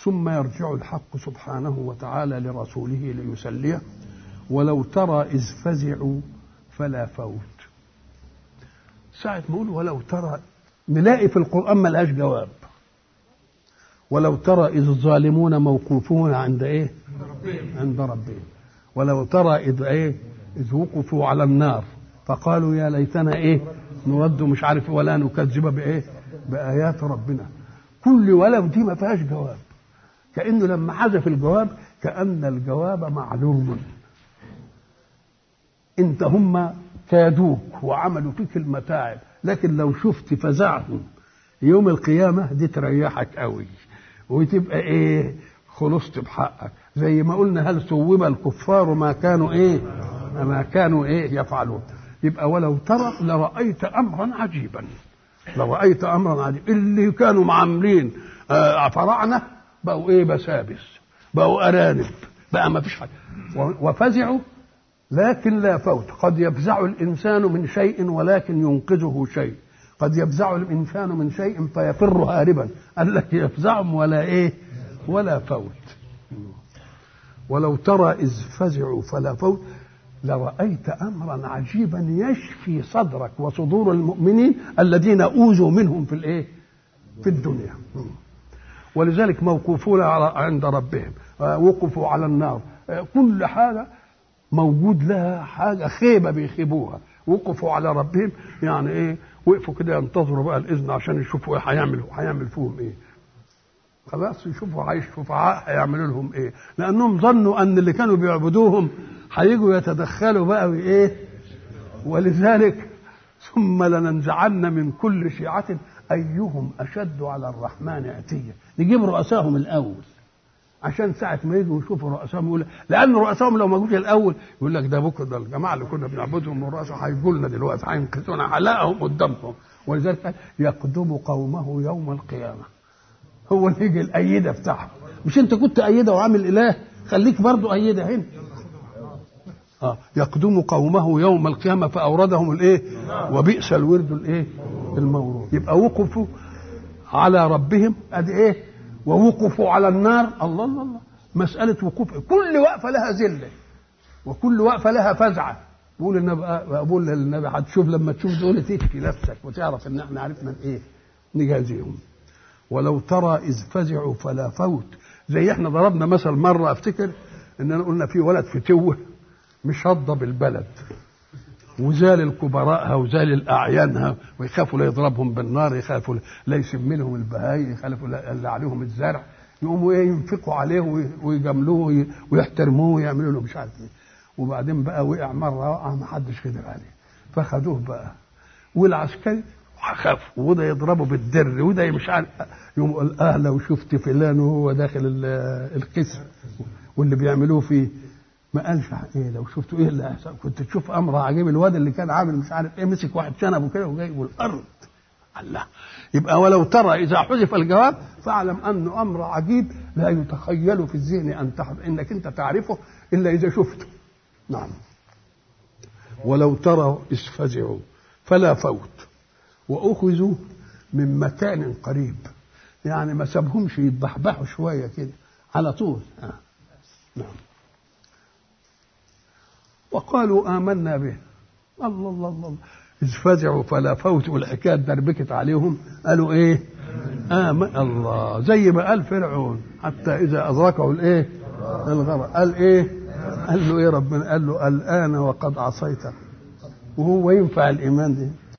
ثم يرجع الحق سبحانه وتعالى لرسوله ليسليه ولو ترى إذ فزعوا فلا فوت ساعة ما يقول ولو ترى نلاقي في القرآن ملهاش جواب ولو ترى إذ الظالمون موقوفون عند إيه؟ عند ربهم ولو ترى إذ إيه؟ إذ وقفوا على النار فقالوا يا ليتنا إيه؟ نرد مش عارف ولا نكذب بإيه؟ بآيات ربنا كل ولو دي ما فيهاش جواب كأنه لما حذف الجواب كأن الجواب معلوم انت هم كادوك وعملوا فيك المتاعب لكن لو شفت فزعهم يوم القيامة دي تريحك قوي وتبقى ايه خلصت بحقك زي ما قلنا هل ثوب الكفار ما كانوا ايه ما كانوا ايه يفعلون يبقى ولو ترى لرأيت أمرا عجيبا لرأيت أمرا عجيبا اللي كانوا معاملين آه فراعنة بقوا ايه بسابس بقوا أرانب بقى ما فيش حاجة وفزعوا لكن لا فوت قد يفزع الإنسان من شيء ولكن ينقذه شيء قد يفزع الإنسان من شيء فيفر هاربا قال لك يفزعهم ولا إيه ولا فوت ولو ترى إذ فزعوا فلا فوت لرأيت أمرا عجيبا يشفي صدرك وصدور المؤمنين الذين أوذوا منهم في الإيه في الدنيا ولذلك موقوفون عند ربهم وقفوا على النار كل حاجة موجود لها حاجة خيبة بيخيبوها وقفوا على ربهم يعني ايه وقفوا كده ينتظروا بقى الاذن عشان يشوفوا ايه هيعملوا هيعمل فيهم ايه خلاص يشوفوا هيشفعاء هيعملوا لهم ايه لانهم ظنوا ان اللي كانوا بيعبدوهم هيجوا يتدخلوا بقى وايه ولذلك ثم لننزعن من كل شيعة أيهم أشد على الرحمن عتيا نجيب رؤساهم الأول عشان ساعة ما يجوا يشوفوا رؤسائهم يقول لأن رؤسائهم لو ما جوش الأول يقول لك ده بكرة ده الجماعة اللي كنا بنعبدهم والرؤساء هيجوا لنا دلوقتي هينقذونا هلاقهم قدامهم ولذلك قال يقدم قومه يوم القيامة هو اللي يجي الأيدة بتاعهم مش أنت كنت أيدة وعامل إله خليك برضو أيدة هنا آه يقدم قومه يوم القيامة فأوردهم الإيه وبئس الورد الإيه المورود يبقى وقفوا على ربهم أدي إيه ووقفوا على النار الله الله الله مسألة وقوف كل وقفة لها ذلة وكل وقفة لها فزعة بقول النبي بقول للنبي هتشوف لما تشوف دول تشكي نفسك وتعرف ان احنا عرفنا ايه نجازيهم ولو ترى اذ فزعوا فلا فوت زي احنا ضربنا مثل مره افتكر اننا قلنا في ولد في توه مش هضب البلد وزال الكبراءها وزال الاعيانها ويخافوا لا يضربهم بالنار يخافوا لا يسم لهم البهاي يخافوا لا عليهم الزرع يقوموا ايه ينفقوا عليه ويجاملوه ويحترموه ويعملوا له مش عارف ايه وبعدين بقى وقع مره وقع ما حدش قدر عليه فخدوه بقى والعسكري خاف وده يضربه بالدر وده مش عارف يقوم قال اه لو شفت فلان وهو داخل القسم واللي بيعملوه فيه ما قالش ايه لو شفتوا ايه اللي هيحصل كنت تشوف امر عجيب الواد اللي كان عامل مش عارف ايه مسك واحد شنبه كده وجايبه الارض الله يبقى ولو ترى اذا حذف الجواب فاعلم انه امر عجيب لا يتخيل في الذهن ان تحب انك انت تعرفه الا اذا شفته نعم ولو ترى اذ فزعوا فلا فوت واخذوا من مكان قريب يعني ما سابهمش يتبحبحوا شويه كده على طول آه. نعم وقالوا آمنا به الله الله الله إذ فزعوا فلا فوت والحكاية دربكت عليهم قالوا إيه آمن الله زي ما قال فرعون حتى إذا أدركه الإيه الغرق قال إيه قال له إيه ربنا قال له الآن وقد عصيت وهو ينفع الإيمان ده